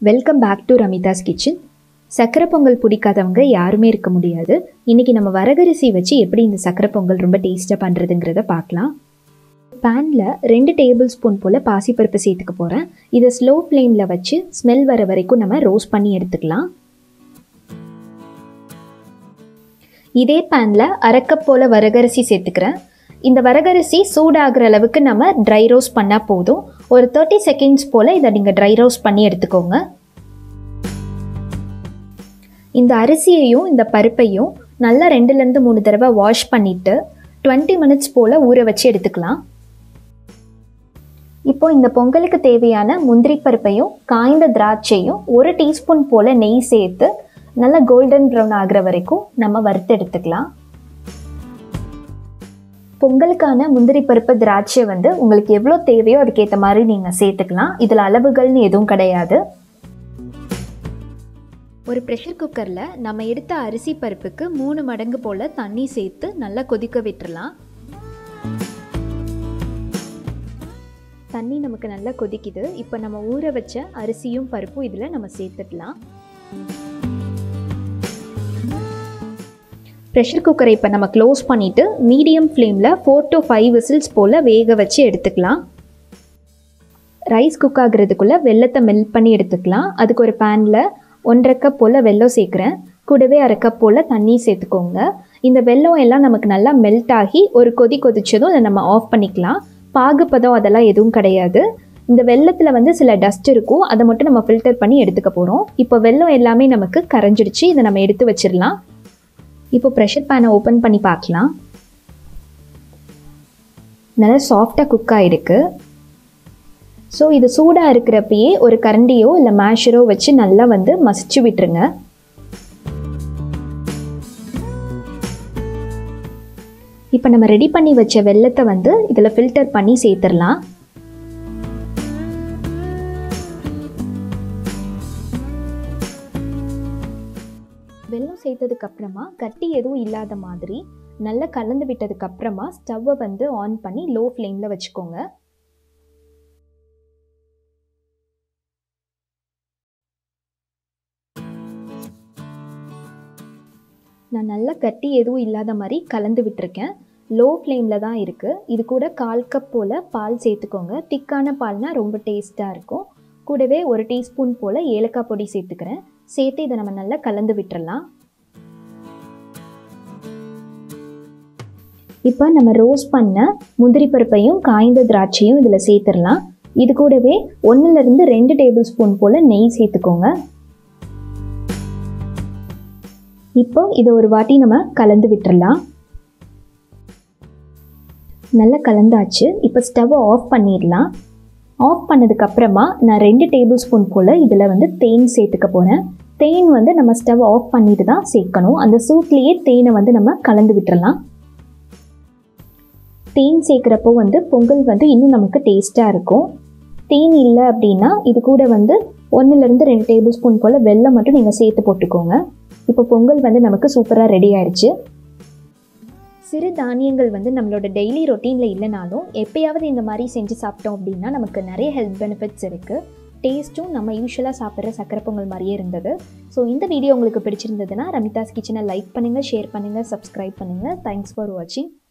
welcome back to Ramitha's kitchen சக்கரை பொங்கல் பிடிக்காதவங்க யாருமே இருக்க முடியாது இன்றைக்கி நம்ம வரகரிசி வச்சு எப்படி இந்த சக்கரை பொங்கல் ரொம்ப டேஸ்ட்டாக பண்ணுறதுங்கிறத பார்க்கலாம் பேனில் ரெண்டு டேபிள் ஸ்பூன் போல் பாசிப்பருப்பு சேர்த்துக்க போகிறேன் இதை ஸ்லோ ஃப்ளேமில் வச்சு ஸ்மெல் வர வரைக்கும் நம்ம ரோஸ்ட் பண்ணி எடுத்துக்கலாம் இதே பேனில் அரைக்கப் போல் வரகரிசி சேர்த்துக்கிறேன் இந்த வரகரிசி சூடாகிற அளவுக்கு நம்ம ட்ரை ரோஸ்ட் பண்ணால் போதும் ஒரு தேர்ட்டி செகண்ட்ஸ் போல் இதை நீங்கள் ட்ரை ரோஸ்ட் பண்ணி எடுத்துக்கோங்க இந்த அரிசியையும் இந்த பருப்பையும் நல்லா ரெண்டுலேருந்து மூணு தடவை வாஷ் பண்ணிவிட்டு டுவெண்ட்டி மினிட்ஸ் போல் ஊற வச்சு எடுத்துக்கலாம் இப்போ இந்த பொங்கலுக்கு தேவையான முந்திரி பருப்பையும் காய்ந்த திராட்சையும் ஒரு டீஸ்பூன் போல் நெய் சேர்த்து நல்லா கோல்டன் ப்ரௌன் ஆகிற வரைக்கும் நம்ம வறுத்து எடுத்துக்கலாம் பொங்கலுக்கான முந்திரி பருப்பு திராட்சை வந்து உங்களுக்கு எவ்வளோ தேவையோ அதுக்கேற்ற மாதிரி நீங்கள் சேர்த்துக்கலாம் இதில் அளவுகள்னு எதுவும் கிடையாது ஒரு ப்ரெஷர் குக்கரில் நம்ம எடுத்த அரிசி பருப்புக்கு மூணு மடங்கு போல் தண்ணி சேர்த்து நல்லா கொதிக்க விட்டுறலாம் தண்ணி நமக்கு நல்லா கொதிக்குது இப்போ நம்ம ஊற வச்ச அரிசியும் பருப்பும் இதில் நம்ம சேர்த்துக்கலாம் ப்ரெஷர் குக்கரை இப்போ நம்ம க்ளோஸ் பண்ணிவிட்டு மீடியம் ஃப்ளேமில் ஃபோர் டு ஃபைவ் விசில்ஸ் போல் வேக வச்சு எடுத்துக்கலாம் ரைஸ் குக் ஆகுறதுக்குள்ளே வெள்ளத்தை மெல்ட் பண்ணி எடுத்துக்கலாம் அதுக்கு ஒரு பேனில் ஒன்றரை கப் போல் வெல்லம் சேர்க்குறேன் கூடவே அரை கப் போல் தண்ணி சேர்த்துக்கோங்க இந்த வெல்லம் எல்லாம் நமக்கு நல்லா மெல்ட் ஆகி ஒரு கொதி கொதிச்சதும் அதை நம்ம ஆஃப் பண்ணிக்கலாம் பாகுப்பதம் அதெல்லாம் எதுவும் கிடையாது இந்த வெள்ளத்தில் வந்து சில டஸ்ட் இருக்கும் அதை மட்டும் நம்ம ஃபில்டர் பண்ணி எடுத்துக்க போகிறோம் இப்போ வெல்லம் எல்லாமே நமக்கு கரைஞ்சிடுச்சு இதை நம்ம எடுத்து வச்சிடலாம் இப்போ ப்ரெஷர் பேனை ஓப்பன் பண்ணி பார்க்கலாம் நல்லா சாஃப்டாக குக் ஆகிருக்கு ஸோ இது சூடாக இருக்கிறப்பயே ஒரு கரண்டியோ இல்லை மேஷரோ வச்சு நல்லா வந்து மசிச்சு விட்டுருங்க இப்போ நம்ம ரெடி பண்ணி வச்ச வெள்ளத்தை வந்து இதில் ஃபில்டர் பண்ணி சேர்த்துடலாம் வெள்ளம் சேர்த்ததுக்கு அப்புறமா கட்டி எதுவும் இல்லாத மாதிரி நல்லா கலந்து விட்டதுக்கு அப்புறமா ஸ்டவ்வை வந்து ஆன் பண்ணி லோ ஃப்ளேமில் வச்சுக்கோங்க நான் நல்லா கட்டி எதுவும் இல்லாத மாதிரி கலந்து விட்டுருக்கேன் லோ ஃப்ளேமில் தான் இருக்குது இது கூட கால் கப் போல் பால் சேர்த்துக்கோங்க திக்கான பால்னால் ரொம்ப டேஸ்ட்டாக இருக்கும் கூடவே ஒரு டீஸ்பூன் போல் ஏலக்காய் பொடி சேர்த்துக்கிறேன் சேர்த்து இதை நம்ம நல்லா கலந்து விட்டுறலாம் இப்போ நம்ம ரோஸ்ட் பண்ண முந்திரி பருப்பையும் காய்ந்த திராட்சையும் இதில் சேர்த்துடலாம் இது கூடவே ஒன்றுலேருந்து ரெண்டு டேபிள் ஸ்பூன் போல் நெய் சேர்த்துக்கோங்க இப்போ இதை ஒரு வாட்டி நம்ம கலந்து விட்டுறலாம் நல்லா கலந்தாச்சு இப்போ ஸ்டவ்வை ஆஃப் பண்ணிடலாம் ஆஃப் பண்ணதுக்கப்புறமா நான் ரெண்டு டேபிள் ஸ்பூன் போல் இதில் வந்து தேன் சேர்த்துக்க போகிறேன் தேன் வந்து நம்ம ஸ்டவ் ஆஃப் பண்ணிட்டு தான் சேர்க்கணும் அந்த சூட்லேயே தேனை வந்து நம்ம கலந்து விட்டுறலாம் தேன் சேர்க்குறப்போ வந்து பொங்கல் வந்து இன்னும் நமக்கு டேஸ்ட்டாக இருக்கும் தேன் இல்லை அப்படின்னா இது கூட வந்து ஒன்றுலேருந்து ரெண்டு டேபிள் ஸ்பூன் போல் வெல்லம் மட்டும் நீங்கள் சேர்த்து போட்டுக்கோங்க இப்போ பொங்கல் வந்து நமக்கு சூப்பராக ரெடி ஆயிடுச்சு சிறு தானியங்கள் வந்து நம்மளோட டெய்லி ரொட்டீனில் இல்லைனாலும் எப்பயாவது இந்த மாதிரி செஞ்சு சாப்பிட்டோம் அப்படின்னா நமக்கு நிறைய ஹெல்த் பெனிஃபிட்ஸ் இருக்குது டேஸ்ட்டும் நம்ம யூஸ்வலாக சாப்பிட்ற சக்கரை பொங்கல் மாதிரியே இருந்தது ஸோ இந்த வீடியோ உங்களுக்கு பிடிச்சிருந்ததுன்னா ரமிதாஸ் கிச்சனை லைக் பண்ணுங்கள் ஷேர் பண்ணுங்கள் சப்ஸ்கிரைப் பண்ணுங்கள் தேங்க்ஸ் ஃபார் வாட்சிங்